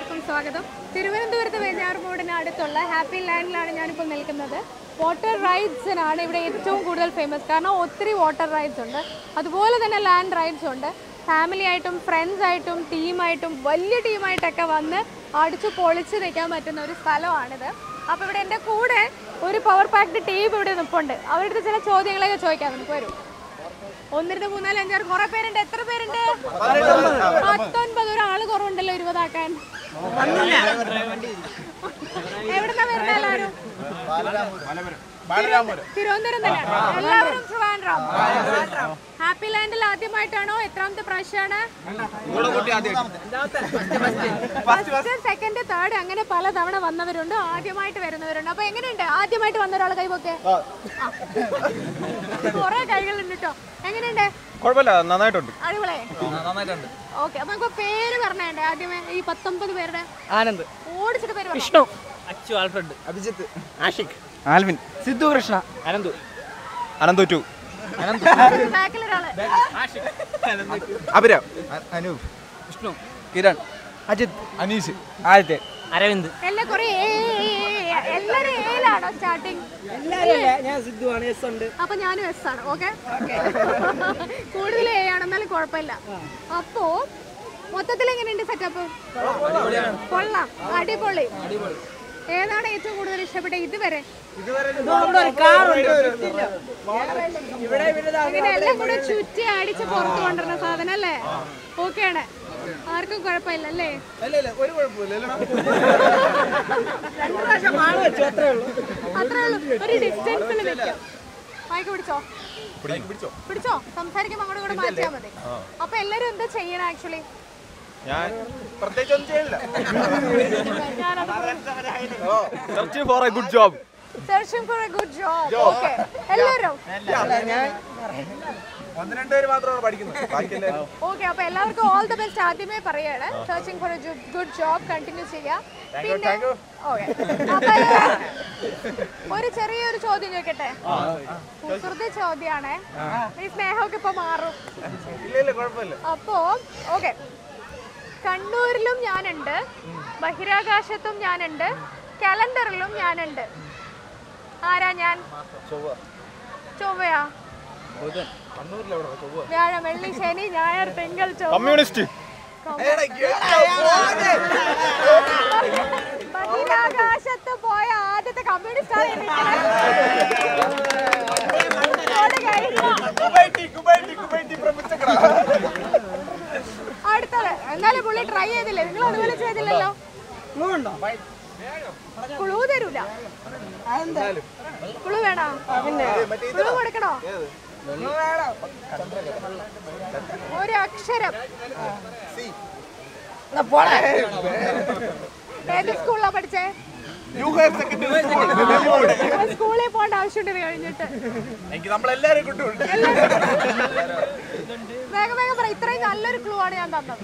എല്ലാവർക്കും സ്വാഗതം തിരുവനന്തപുരത്ത് വെഞ്ഞാറുമൂടിന് അടുത്തുള്ള ഹാപ്പി ലാൻഡിലാണ് ഞാനിപ്പോൾ നിൽക്കുന്നത് വാട്ടർ റൈഡ്സിനാണ് ഇവിടെ ഏറ്റവും കൂടുതൽ ഫേമസ് കാരണം ഒത്തിരി വാട്ടർ റൈഡ്സ് ഉണ്ട് അതുപോലെ തന്നെ ലാൻഡ് റൈഡ്സ് ഉണ്ട് ഫാമിലി ആയിട്ടും ഫ്രണ്ട്സ് ആയിട്ടും ടീമായിട്ടും വലിയ ടീമായിട്ടൊക്കെ വന്ന് അടിച്ചു പൊളിച്ച് നിൽക്കാൻ പറ്റുന്ന ഒരു സ്ഥലമാണിത് അപ്പോൾ ഇവിടെ എൻ്റെ കൂടെ ഒരു പവർ പാക്ഡ് ടീം ഇവിടെ നിൽപ്പുണ്ട് അവരുടെ ചില ചോദ്യങ്ങളൊക്കെ ചോദിക്കാം നമുക്ക് വരും ഒന്നിരുന്ന് മൂന്നാല് അഞ്ചാറ് കുറെ പേരുണ്ട് എത്ര പേരുണ്ട് പത്തൊൻപത് ഒരാള് കുറവുണ്ടല്ലോ ഇരുപതാക്കാൻ എവിടുന്നാ വരുന്ന എല്ലാവരും തിരുവനന്തപുരം തന്നെയാണ് എല്ലാവരും ട്രിവാൻഡ്രം ഹാപ്പി ലാൻഡിൽ ആദ്യമായിട്ടാണോ എത്രാമത്തെ പ്രാവശ്യമാണ് ഫസ്റ്റ് സെക്കൻഡ് തേർഡ് അങ്ങനെ പല തവണ വന്നവരുണ്ട് ആദ്യമായിട്ട് വരുന്നവരുണ്ട് അപ്പൊ എങ്ങനെയുണ്ട് ആദ്യമായിട്ട് വന്ന ഒരാൾ കൈവൊക്കെ കുറെ കൈകളുണ്ട് കേട്ടോ എങ്ങനെയുണ്ട് കുഴപ്പമില്ല നന്നായിട്ടുണ്ട് അടിപൊളി ഓക്കെ അപ്പൊ നമുക്ക് പേര് പറഞ്ഞേണ്ടേ ആദ്യമേ ഈ പത്തൊമ്പത് പേരുടെ ആനന്ദ് ഓടിച്ചിട്ട് പേര് പറഞ്ഞു Vishnu Achu Alfred Abhijith Ashiq Alvin Sidhu Krishna Ananthu Ananthu two ബാക്കിലൊരാള് അഭിരാം അനൂപ് വിഷ്ണു കിരൺ അജിത് അനീഷ് ആദിത്യ അരവിന്ദ് എല്ലാം കുറെ എല്ലാരും ഏലാണോ സ്റ്റാർട്ടിങ് ഞാൻ സിദ്ധു ആണ് എസ് ഉണ്ട് അപ്പൊ ഞാനും എസ് ആണ് ഓക്കെ കൂടുതൽ എ ആണ് എന്നാലും കുഴപ്പമില്ല അപ്പോ മൊത്തത്തിൽ എങ്ങനെയുണ്ട് സെറ്റപ്പ് കൊള്ളാം അടിപൊളി ഏതാണ് ഏറ്റവും കൂടുതൽ ഇഷ്ടപ്പെട്ട ഇതുവരെ ഇങ്ങനെ എല്ലാം കൂടെ ചുറ്റി അടിച്ച് പുറത്ത് കൊണ്ടുവരുന്ന സാധനം അല്ലേ ഓക്കെയാണ് ആർക്കും കുഴപ്പമില്ല അല്ലേ അത്രേ ഉള്ളൂ ഒരു ഡിസ്റ്റൻസിൽ നിൽക്കാം മയക്ക് പിടിച്ചോ പിടിച്ചോ സംസാരിക്കുമ്പോൾ അങ്ങോട്ട് കൂടെ മാറ്റിയാൽ മതി അപ്പൊ എല്ലാരും എന്താ ചെയ്യണം ആക്ച്വലി ഞാൻ പ്രത്യേകിച്ച് ഒന്നും ചെയ്യില്ല search for a good job searching for a good job okay എല്ലാവരും ഒന്ന് രണ്ട് പേര് മാത്രമാണ് പഠിക്കുന്നത് ബാക്കി എല്ലാവരും ഓക്കെ അപ്പൊ എല്ലാവർക്കും ഓൾ ദ ബെസ്റ്റ് ആദ്യമേ പറയാണ് searching for a good job continue ചെയ്യാം പിന്നെ ഓക്കെ ഒരു ചെറിയൊരു ചോദ്യം ചോദിക്കട്ടെ കുസൃതി ചോദ്യാണേ ഈ സ്നേഹമൊക്കെ ഇപ്പൊ മാറും ഇല്ല ഇല്ല കുഴപ്പമില്ല അപ്പോ ഓക്കെ കണ്ണൂരിലും ഞാനുണ്ട് ബഹിരാകാശത്തും ഞാനുണ്ട് കലണ്ടറിലും ഞാനുണ്ട് ആരാ ഞാൻ ചൊവ്വയാ വ്യാഴം വെള്ളി ശനി ഞായർ തിങ്കൾ ചൊവ്വ കമ്മ്യൂണിസ്റ്റ് ബഹിരാകാശത്ത് പോയ ആദ്യത്തെ കമ്മ്യൂണിസ്റ്റ് ആണ് ഈ നിൽക്കുന്നത്. അടുത്തത് എന്നാലും പുള്ളി ട്രൈ ചെയ്തില്ലേ നിങ്ങൾ അതുപോലെ ചെയ്തില്ലല്ലോ ക്ലൂ തരൂല ക്ലൂ വേണോ ക്ലൂ കൊടുക്കണോ ഒരു അക്ഷരം ഏത് സ്കൂളിലാ പഠിച്ചേ സ്കൂളിൽ പോകേണ്ട ആവശ്യമുണ്ട് ഇത് കഴിഞ്ഞിട്ട് എനിക്ക് നമ്മളെല്ലാരും കൊണ്ടുപോയി വേഗം വേഗം പറ ഇത്രയും നല്ലൊരു ക്ലൂ ആണ് ഞാൻ തന്നത്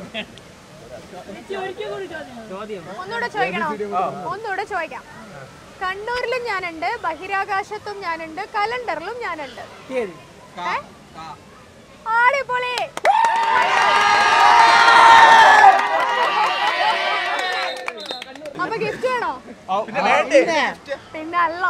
ഒന്നുകൂടെ ചോദിക്കണോ ഒന്നുകൂടെ ചോദിക്കാം കണ്ണൂരിലും ഞാനുണ്ട് ബഹിരാകാശത്തും ഞാനുണ്ട് കലണ്ടറിലും ഞാനുണ്ട് ഏ? അടിപൊളി അപ്പൊ ഗിഫ്റ്റ് വേണോ പിന്നെ അല്ല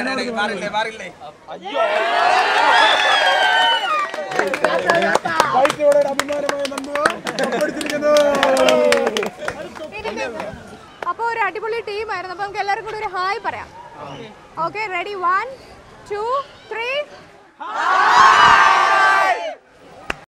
ഇനി അപ്പൊ ഒരു അടിപൊളി ടീമായിരുന്നു അപ്പൊ നമുക്ക് എല്ലാവർക്കും കൂടി ഒരു ഹായ് പറയാം okay ready one two three